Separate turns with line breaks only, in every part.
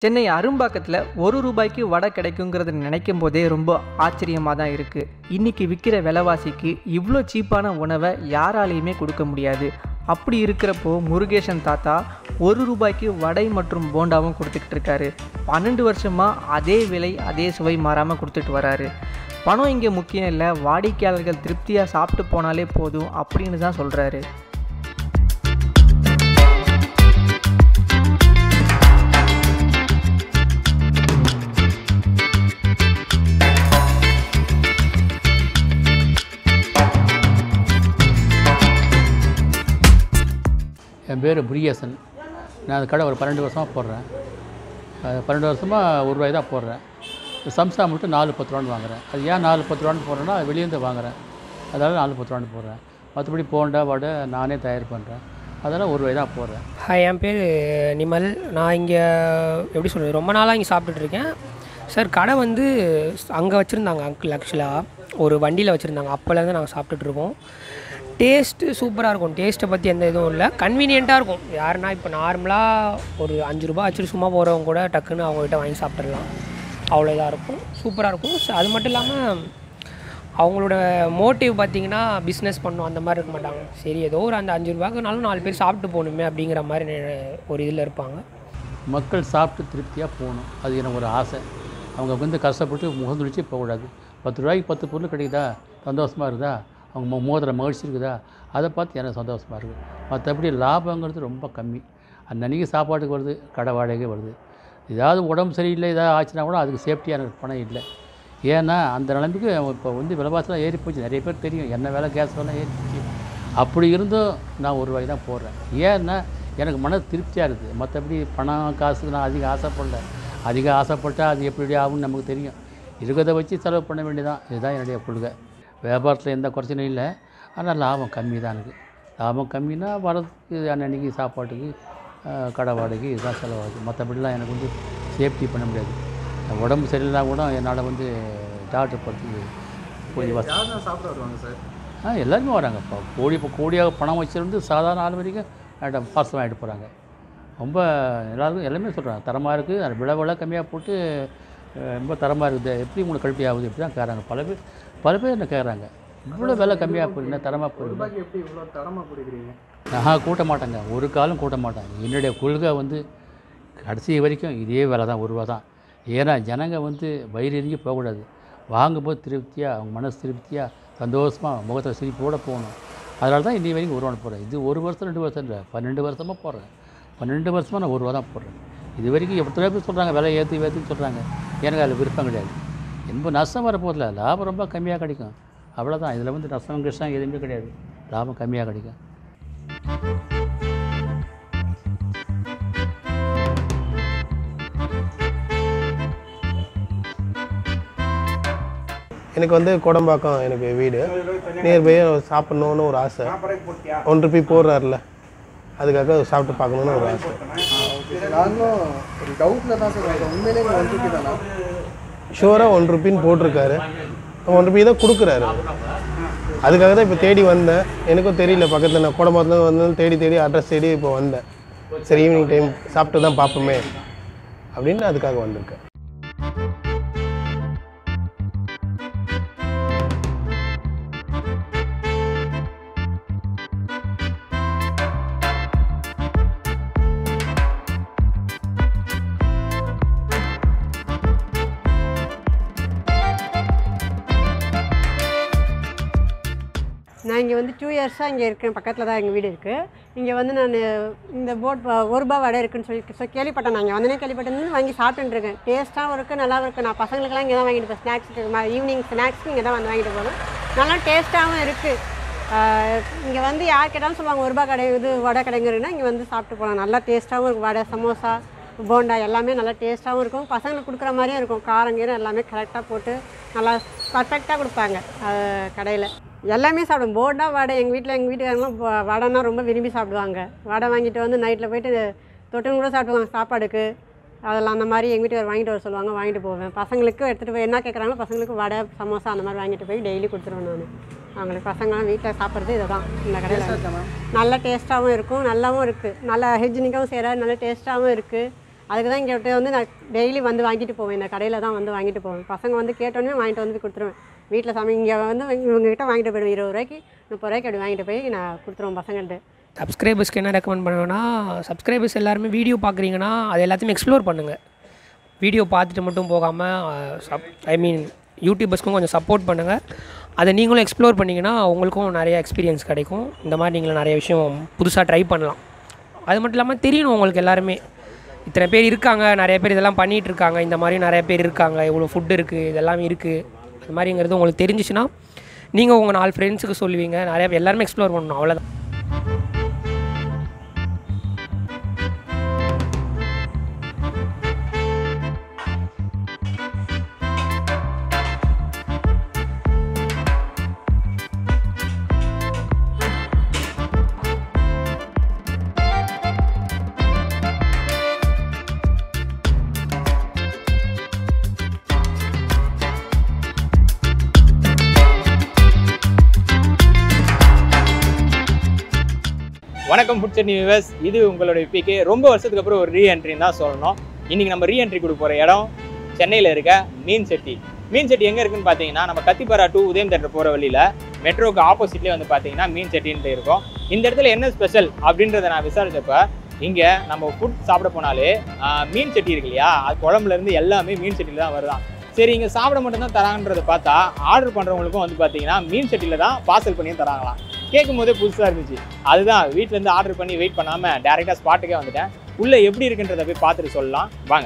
சென்னை அரும்பாக்கத்தில் ஒரு ரூபாய்க்கு வடை கிடைக்குங்கிறத நினைக்கும் போதே ரொம்ப ஆச்சரியமாக தான் இருக்குது இன்றைக்கி விற்கிற விலைவாசிக்கு இவ்வளோ சீப்பான உணவை யாராலையுமே கொடுக்க முடியாது அப்படி இருக்கிறப்போ முருகேசன் தாத்தா ஒரு ரூபாய்க்கு வடை மற்றும் போண்டாவும் கொடுத்துக்கிட்டு இருக்காரு பன்னெண்டு வருஷமாக அதே விலை அதே சுவை மாறாமல் கொடுத்துட்டு வராரு பணம் இங்கே முக்கியம் இல்லை வாடிக்கையாளர்கள் திருப்தியாக சாப்பிட்டு போனாலே போதும் அப்படின்னு தான் சொல்கிறாரு
என் பேர் முருகேசன் நான் அந்த கடை ஒரு பன்னெண்டு வருஷமாக போடுறேன் அது பன்னெண்டு வருஷமாக ஒரு ரூபாய் தான் போடுறேன் இந்த சம்சா மட்டும் நாலு பத்து ரூபான்னு வாங்குறேன் அது ஏன் நாலு பத்து ரூபான்னு போடுறேன்னா வெளியேருந்து வாங்குறேன் அதனால் நாலு பத்து ரூபான்னு போடுறேன் மற்றபடி போண்டா வடை நானே தயார் பண்ணுறேன் அதனால் ஒரு ரூபாய் தான் போடுறேன்
ஹாய் என் பேர் நிமல் நான் இங்கே எப்படி சொல்கிறது ரொம்ப நாளாக இங்கே சாப்பிட்டுட்டு இருக்கேன் சார் கடை வந்து அங்கே வச்சுருந்தாங்க அங்கிள் ஆக்சுவலாக ஒரு வண்டியில் வச்சுருந்தாங்க அப்போலேருந்து நாங்கள் சாப்பிட்டுட்ருக்கோம் டேஸ்ட்டு சூப்பராக இருக்கும் டேஸ்ட்டை பற்றி எந்த இதுவும் இல்லை கன்வீனியண்ட்டாக இருக்கும் யாருன்னா இப்போ நார்மலாக ஒரு அஞ்சு ரூபா வச்சுட்டு சும்மா போகிறவங்க கூட டக்குன்னு அவங்ககிட்ட வாங்கி சாப்பிட்றலாம் அவ்வளோ இதாக இருக்கும் சூப்பராக இருக்கும் So, அது மட்டும் இல்லாமல் அவங்களோட மோட்டிவ் பார்த்தீங்கன்னா பிஸ்னஸ் பண்ணணும் அந்த மாதிரி இருக்க மாட்டாங்க சரி ஏதோ ஒரு அந்த அஞ்சு ரூபாய்க்குனாலும் நாலு பேர் சாப்பிட்டு போகணுமே அப்படிங்கிற மாதிரி நெ- ஒரு இதில் இருப்பாங்க
மக்கள் சாப்பிட்டு திருப்தியாக போகணும் அது எனக்கு ஒரு ஆசை அவங்க வந்து கஷ்டப்பட்டு முகந்துழிச்சு போகக்கூடாது பத்து ரூபாய்க்கு பத்து பொருள் கிடைக்குதா சந்தோஷமாக இருக்குதா அவங்க மு- மோதிர மகிழ்ச்சி இருக்குதா அதை பார்த்து எனக்கு சந்தோஷமாக இருக்குது மற்றபடி லாபங்கிறது ரொம்ப கம்மி அன்னன்னைக்கு சாப்பாட்டுக்கு வருது கடை வாடகை வருது ஏதாவது உடம்பு சரியில்லை ஏதாவது ஆச்சுன்னா கூட அதுக்கு சேஃப்டியாக எனக்கு பணம் இல்லை ஏன்னா அந்த நிலைமைக்கு இப்போ வந்து விலைவாசலாம் ஏறி போச்சு நிறைய பேர் தெரியும் என்ன விலை கேஸ் விலை ஏறி போச்சு அப்படி இருந்தும் நான் ஒரு ரூபாய் தான் போடுறேன் ஏன்னா எனக்கு மன திருப்தியாக இருக்குது மற்றபடி பணம் காசுக்கு நான் அதிகம் ஆசைப்படல அதிகம் ஆசைப்பட்டால் அது எப்படி ஆகும்னு நமக்கு தெரியும் இருக்கிறத வச்சு செலவு பண்ண வேண்டியதான் இதுதான் என்னுடைய கொள்கை வியாபாரத்தில் எந்த குறைச்சலும் இல்லை ஆனால் லாபம் கம்மி தான் எனக்கு லாபம் கம்மினா வரதுக்கு அன்னன்னைக்கு சாப்பாட்டுக்கு ஆஹ், கடை வாடகைக்கு இதுதான் செலவாகுது மற்றபடிலாம் எனக்கு வந்து சேஃப்டி பண்ண முடியாது உடம்பு சரியில்லைனா கூட என்னால் வந்து டாக்டர் பற்றி கொஞ்சம் வசதி
யார் சாப்பிட வருவாங்க சார்
ஆ எல்லாருமே வராங்க இப்போ கோடி இப்போ கோடியாக பணம் வச்சிருந்து சாதாரண ஆள் வரைக்கும் என்கிட்ட பார்சல் வாங்கிட்டு போகிறாங்க ரொம்ப எல்லாருக்கும் எல்லாமே சொல்கிறாங்க தரமாக இருக்குது அது விலை விலை கம்மியாக போட்டு அஹ், ரொம்ப தரமாக இருக்குது எப்படி உங்களுக்கு கல்வி ஆகுது இப்படி தான் கேட்குறாங்க பல பேர் பல பேர் என்ன கேட்குறாங்க இவ்வளோ விலை கம்மியாக போகுது என்ன தரமாக போகுது
ரூபாய்க்கு எப்படி இவ்வளோ தரமாக கொடுக்குறீங்க
நான் கூட்ட மாட்டேங்க ஒரு காலம் கூட்ட மாட்டேன் என்னுடைய கொள்கை வந்து கடைசி வரைக்கும் இதே விலை தான் ஒரு ரூபா தான் ஏன்னா ஜனங்க வந்து வயிறு எரிஞ்சு போகக்கூடாது வாங்கும்போது திருப்தியாக அவங்க மனசு திருப்தியாக சந்தோஷமாக முகத்தில் சிரிப்போடு போகணும் அதனால தான் இன்னி வரைக்கும் ஒரு ரூபா போடுறேன் இது ஒரு வருஷம் ரெண்டு வருஷம் இல்லை பன்னெண்டு வருஷமாக போடுறேன் பன்னெண்டு வருஷமாக நான் ஒரு ரூபா தான் போடுறேன் இது வரைக்கும் எத்தனை பேர் சொல்கிறாங்க விலை ஏற்றி ஏற்றுன்னு சொல்கிறாங்க எனக்கு அதில் விருப்பம் கிடையாது ரொம்ப நஷ்டம் வரப்போதில்ல லாபம் ரொம்ப கம்மியாக கிடைக்கும் அவ்வளோதான் இதில் வந்து நஷ்டம் கிருஷ்ணம் எதுவுமே கிடையாது லாபம் கம்மியாக கிடைக்கும்
எனக்கு வந்து கோடம்பாக்கம் எனக்கு வீடு நியர்பை சாப்பிட்ணுன்னு ஒரு ஆசை ஒன் ருபி போடுறாருல அதுக்காக சாப்பிட்டு பார்க்கணுன்னு ஒரு ஆசை
நாங்களும் ஒரு டவுட்டில் தான் சார் இருக்கோம். உண்மையிலே இங்கே வந்துருக்கு தானே
ஷுவராக ஒன் ருபின்னு போட்டிருக்காரு ஒன் ருபி தான் கொடுக்குறாரு அதுக்காக தான் இப்போ தேடி வந்தேன் எனக்கும் தெரியல பக்கத்தில் நான் கோடம்பாக்கத்தில் வந்து தேடி தேடி அட்ரஸ் தேடி இப்போ வந்தேன் சரி ஈவினிங் டைம் சாப்பிட்டு தான் பார்ப்போமே அப்படின்னு அதுக்காக வந்திருக்கேன்
நான் இங்கே வந்து டூ இயர்ஸாக இங்கே இருக்கேன் பக்கத்தில் தான் எங்கள் வீடு இருக்குது இங்கே வந்து நான் இந்த போட் ஒரு ரூபா வடை இருக்குன்னு சொல்லி so கேள்விப்பட்டேன் நான் இங்கே வந்தனே கேள்விப்பட்டேன் வாங்கி சாப்பிட்டுட்டு இருக்கேன் டேஸ்ட்டாகவும் இருக்குது நல்லாவும் இருக்குது நான் பசங்களுக்கெல்லாம் இங்கே தான் வாங்கிட்டு போய் ஸ்நாக்ஸுக்கு ஈவினிங் ஸ்நாக்ஸ்க்கு இங்கே தான் வந்து வாங்கிட்டு போவேன் நல்லா டேஸ்ட்டாகவும் இருக்குது இங்கே வந்து யார் கேட்டாலும் சொல்லுவாங்க ஒரு ரூபா கடை இது வடை கடைங்கிறதுனா இங்கே வந்து சாப்பிட்டு போகலாம் நல்லா டேஸ்ட்டாகவும் இருக்கும் வடை சமோசா போண்டா எல்லாமே நல்லா டேஸ்ட்டாகவும் இருக்கும் பசங்களுக்கு கொடுக்குற மாதிரியும் இருக்கும் காரம் கீரம் எல்லாமே கரெக்டாக போட்டு நல்லா பர்ஃபெக்டாக கொடுப்பாங்க கடையில் எல்லாமே சாப்பிடுவோம் போண்டா வடை எங்கள் வீட்டில் எங்கள் வீட்டுக்காரங்களாம் வ- வடைன்னா ரொம்ப விரும்பி சாப்பிடுவாங்க வடை வாங்கிட்டு வந்து நைட்டில் போயிட்டு தொட்டுன்னு கூட சாப்பிடுவாங்க சாப்பாடுக்கு அதெல்லாம் அந்த மாதிரி எங்கள் வீட்டுக்காரர் வாங்கிட்டு வர சொல்லுவாங்க வாங்கிட்டு போவேன் பசங்களுக்கு எடுத்துகிட்டு போய் என்ன கேட்குறாங்களோ பசங்களுக்கு வடை சமோசா அந்த மாதிரி வாங்கிட்டு போய் டெய்லி கொடுத்துருவேன் நான் அவங்களுக்கு பசங்களாம் வீட்டில் சாப்பிட்றது இதை தான் இந்த கடையில் நல்ல டேஸ்ட்டாகவும் இருக்கும் நல்லாவும் இருக்குது நல்ல ஹைஜீனிக்காகவும் செய்கிறாரு நல்ல டேஸ்ட்டாகவும் இருக்குது அதுக்கு தான் இங்கே வந்து நான் டெய்லி வந்து வாங்கிட்டு போவேன் இந்த கடையில் தான் வந்து வாங்கிட்டு போவேன் பசங்க வந்து கேட்டோன்னே வாங்கிட்டு வந்து கொடுத்துருவேன் வீட்டில் சமை இங்கே வந்து இவங்ககிட்ட வாங்கிட்டு போயிடுவேன் இருபது ரூபாய்க்கு முப்பது ரூபாய்க்கு அப்படி வாங்கிட்டு போய் நான் கொடுத்துருவேன் பசங்கள்ட்ட
சப்ஸ்கிரைபர்ஸ்க்கு என்ன ரெக்கமெண்ட் பண்ணுவேன்னா சப்ஸ்கிரைபர்ஸ் எல்லாருமே வீடியோ பார்க்குறீங்கன்னா அது எல்லாத்தையுமே எக்ஸ்ப்ளோர் பண்ணுங்கள் வீடியோ பார்த்துட்டு மட்டும் போகாமல் சப் ஐ மீன் யூடியூபர்ஸ்க்கும் கொஞ்சம் சப்போர்ட் பண்ணுங்கள் அதை நீங்களும் எக்ஸ்ப்ளோர் பண்ணிங்கன்னா உங்களுக்கும் நிறைய எக்ஸ்பீரியன்ஸ் கிடைக்கும் இந்த மாதிரி நீங்களும் நிறைய விஷயம் புதுசாக ட்ரை பண்ணலாம் அது மட்டும் இல்லாமல் தெரியணும் உங்களுக்கு எல்லாருமே இத்தனை பேர் இருக்காங்க நிறைய பேர் இதெல்லாம் பண்ணிகிட்டு இருக்காங்க இந்த மாதிரி நிறைய பேர் இருக்காங்க இவ்வளோ ஃபுட் இருக்குது இதெல்லாம் இருக்குது அது மாதிரிங்கிறது உங்களுக்கு தெரிஞ்சிச்சுன்னா நீங்கள் உங்கள் நாலு ஃப்ரெண்ட்ஸுக்கு சொல்லுவீங்க நிறைய பேர் எல்லாருமே எக்ஸ்ப்ளோர் பண்ணணும் அவ்வளோதான்
வணக்கம் ஃபுட் சட்னி விவர்ஸ் இது உங்களுடைய பிகே ரொம்ப வருஷத்துக்கு அப்புறம் ஒரு ரீஎன்ட்ரின்னு தான் சொல்லணும் இன்னைக்கு நம்ம ரீஎன்ட்ரி கொடுக்க போகிற இடம் சென்னையில் இருக்க மீன் செட்டி மீன் செட்டி எங்கே இருக்குன்னு பார்த்தீங்கன்னா நம்ம கத்திப்பாரா டூ உதயம் தேட்டர் போகிற வழியில் மெட்ரோக்கு ஆப்போசிட்லேயே வந்து பார்த்தீங்கன்னா மீன் செட்டின்ட்டு இருக்கும் இந்த இடத்துல என்ன ஸ்பெஷல் அப்படின்றத நான் விசாரிச்சப்ப இங்கே நம்ம ஃபுட் சாப்பிட போனாலே ஆஹ், மீன் செட்டி இருக்கு இல்லையா அது குழம்புல இருந்து எல்லாமே மீன் செட்டியில் தான் வருதான் சரி இங்கே சாப்பிட மட்டும்தான் தராங்கன்றதை பார்த்தா ஆர்டர் பண்ணுறவங்களுக்கும் வந்து பார்த்தீங்கன்னா மீன் செட்டியில் தான் பார்சல் பண்ணியும் தராங்களாம் கேட்கும் போதே புதுசாக இருந்துச்சு அதுதான் வீட்டிலேருந்து ஆர்டர் பண்ணி வெயிட் பண்ணாமல் டேரெக்டாக ஸ்பாட்டுக்கே வந்துட்டேன் உள்ளே எப்படி இருக்குன்றதை போய் பார்த்துட்டு சொல்லலாம் வாங்க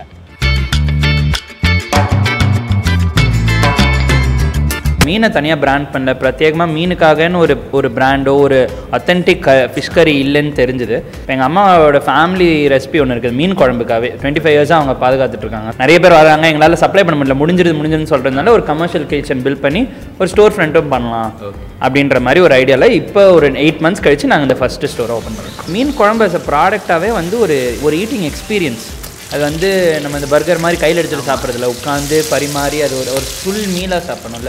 மீனை தனியாக பிராண்ட் பண்ணல பிரத்யேகமாக மீனுக்காகன்னு ஒரு ஒரு பிராண்டோ ஒரு அத்தன்டிக் ஃபிஷ் கறி இல்லைன்னு தெரிஞ்சுது இப்போ எங்கள் அம்மாவோட ஃபேமிலி ரெசிபி ஒன்று இருக்குது மீன் குழம்புக்காகவே டுவெண்ட்டி ஃபைவ் இயர்ஸாக அவங்க பாதுகாத்துட்டு இருக்காங்க நிறைய பேர் வராங்க எங்களால் சப்ளை பண்ண முடியல முடிஞ்சிருது முடிஞ்சிருன்னு சொல்கிறதுனால ஒரு கமர்ஷியல் கிச்சன் பில்ட் பண்ணி ஒரு ஸ்டோர் ஃப்ரண்ட்டும் பண்ணலாம் அப்படின்ற மாதிரி ஒரு ஐடியாவில் இப்போ ஒரு எயிட் மந்த்ஸ் கழிச்சு நாங்கள் இந்த ஃபஸ்ட்டு ஸ்டோரை ஓப்பன் பண்ணுறோம் மீன் குழம்பு as a ப்ராடக்டாகவே வந்து ஒரு ஒரு ஈட்டிங் எக்ஸ்பீரியன்ஸ் அது வந்து நம்ம இந்த பர்கர் மாதிரி கையில் எடுத்துகிட்டு சாப்பிட்றதில்ல உட்காந்து பரிமாறி அது ஒரு ஒரு ஃபுல் மீலாக சாப்பிடணும்ல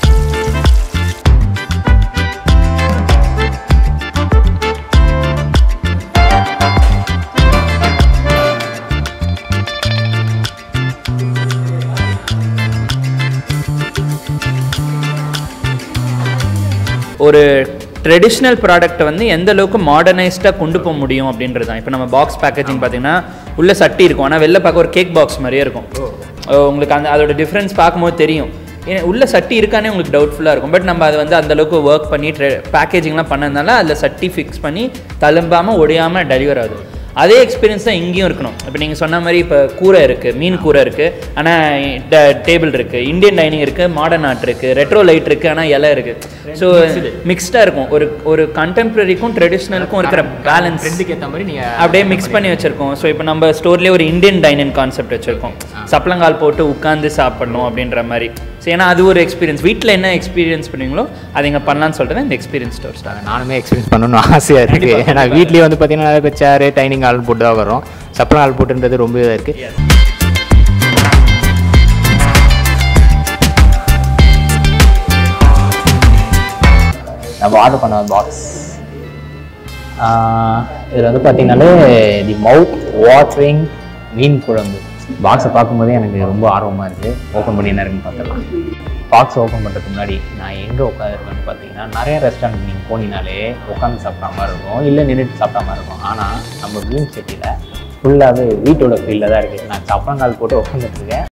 ஒரு ட்ரெடிஷ்னல் ப்ராடக்ட்டை வந்து எந்த அளவுக்கு மாடர்னைஸ்டாக கொண்டு போக முடியும் அப்படின்றது தான் இப்போ நம்ம பாக்ஸ் பேக்கேஜிங் பார்த்தீங்கன்னா உள்ள சட்டி இருக்கும் ஆனால் வெளில பார்க்க ஒரு கேக் பாக்ஸ் மாதிரியே இருக்கும் அஹ் உங்களுக்கு அந்த அதோட டிஃப்ரென்ஸ் பார்க்கும்போது தெரியும் ஏன்னா உள்ள சட்டி இருக்கானே உங்களுக்கு டவுட்ஃபுல்லாக இருக்கும் பட் நம்ம அதை வந்து அந்த அளவுக்கு ஒர்க் பண்ணி பேக்கேஜிங்லாம் பண்ணதுனால அதில் சட்டி ஃபிக்ஸ் பண்ணி தழும்பாமல் ஒடியாமல் டெலிவர் ஆகுது அதே எக்ஸ்பீரியன்ஸ் தான் இங்கேயும் இருக்கணும் இப்போ நீங்கள் சொன்ன மாதிரி இப்போ கூரை இருக்குது மீன் கூரை இருக்குது ஆனால் டேபிள் இருக்குது இந்தியன் டைனிங் இருக்குது மாடர்ன் ஆர்ட் இருக்குது ரெட்ரோ லைட் இருக்குது ஆனால் இலை இருக்குது ஸோ மிக்ஸ்டாக இருக்கும் ஒரு ஒரு கண்டெம்பரரிக்கும் ட்ரெடிஷ்னலுக்கும் இருக்கிற பேலன்ஸ்
ட்ரெண்டுக்கு ஏற்ற மாதிரி நீங்கள்
அப்படியே மிக்ஸ் பண்ணி வச்சிருக்கோம் ஸோ இப்போ நம்ம ஸ்டோர்லேயே ஒரு இந்தியன் டைனிங் கான்செப்ட் வச்சிருக்கோம் சப்பளங்கால் போட்டு உட்காந்து சாப்பிடணும் அப்படின்ற மாதிரி ஸோ ஏன்னா அது ஒரு எக்ஸ்பீரியன்ஸ் வீட்டில் என்ன எக்ஸ்பீரியன்ஸ் பண்ணுவீங்களோ அதை இங்கே பண்ணலாம்னு சொல்லிட்டு தான் இந்த எக்ஸ்பீரியன்ஸ் ஸ்டோர் ஸ்டார்ட்
நானுமே எக்ஸ்பீரியன்ஸ் பண்ணணும்னு ஆசையாக இருக்குது ஏன்னா வீட்லேயே வந்து பார்த்தீங்கன்னா நிறைய சேர் டைனிங் ஹால் போட்டு தான் வரும் சப்பளம் ஹால் போட்டுன்றது ரொம்ப இதாக இருக்குது நம்ம ஆர்டர் பண்ண பாக்ஸ் இதில் வந்து பார்த்தீங்கன்னாலே தி மவுத் வாட்டரிங் மீன் குழம்பு பாக்ஸை பார்க்கும்போதே எனக்கு ரொம்ப ஆர்வமாக இருக்குது ஓப்பன் பண்ணி என்ன இருக்குன்னு பார்த்துடலாம் பாக்ஸ் ஓப்பன் பண்ணுறதுக்கு முன்னாடி நான் எங்கே உட்காந்துருக்கேன்னு பார்த்தீங்கன்னா நிறைய ரெஸ்டாரண்ட் நீங்கள் போனீங்கனாலே உட்காந்து சாப்பிட்ற மாதிரி இருக்கும் இல்லை நின்றுட்டு சாப்பிட்ற மாதிரி இருக்கும் ஆனால் நம்ம மீன் செட்டியில் ஃபுல்லாகவே வீட்டோட ஃபீல்டில் தான் இருக்குது நான் சப்பங்கால் போட்டு உட்காந்துட்டு இருக்கேன்